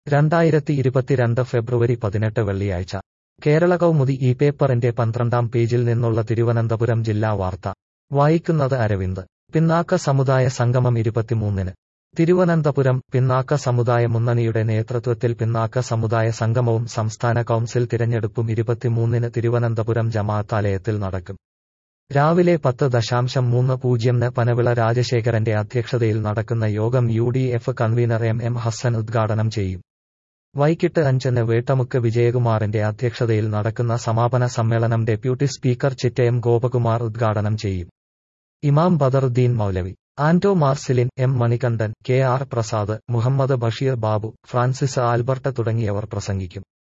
രണ്ടായിരത്തി ഇരുപത്തിരണ്ട് ഫെബ്രുവരി പതിനെട്ട് വെള്ളിയാഴ്ച കേരള കൗമുദി ഈ പേപ്പറിന്റെ പന്ത്രണ്ടാം പേജിൽ നിന്നുള്ള തിരുവനന്തപുരം ജില്ലാ വാർത്ത വായിക്കുന്നത് അരവിന്ദ് പിന്നാക്ക സമുദായ സംഗമം ഇരുപത്തിമൂന്നിന് തിരുവനന്തപുരം പിന്നാക്ക സമുദായ മുന്നണിയുടെ നേതൃത്വത്തിൽ പിന്നാക്ക സമുദായ സംഗമവും സംസ്ഥാന കൗൺസിൽ തിരഞ്ഞെടുപ്പും ഇരുപത്തിമൂന്നിന് തിരുവനന്തപുരം ജമാഅത്താലയത്തിൽ നടക്കും രാവിലെ പത്ത് ദശാംശം മൂന്ന് പൂജ്യംന് പനവിള രാജശേഖരന്റെ അധ്യക്ഷതയിൽ നടക്കുന്ന യോഗം U D F convener M M Hassan ഉദ്ഘാടനം ചെയ്യും വൈകിട്ട് അഞ്ചിന് വേട്ടമുക്ക് വിജയകുമാറിന്റെ അധ്യക്ഷതയിൽ നടക്കുന്ന സമാപന സമ്മേളനം ഡെപ്യൂട്ടി സ്പീക്കർ ചിറ്റയം ഗോപകുമാർ ഉദ്ഘാടനം ചെയ്യും ഇമാം Badaruddin Moulavi Anto Marcelin M Manikandan K R Prasad Muhammad Basheer Babu Francis Albert തുടങ്ങിയവർ പ്രസംഗിക്കും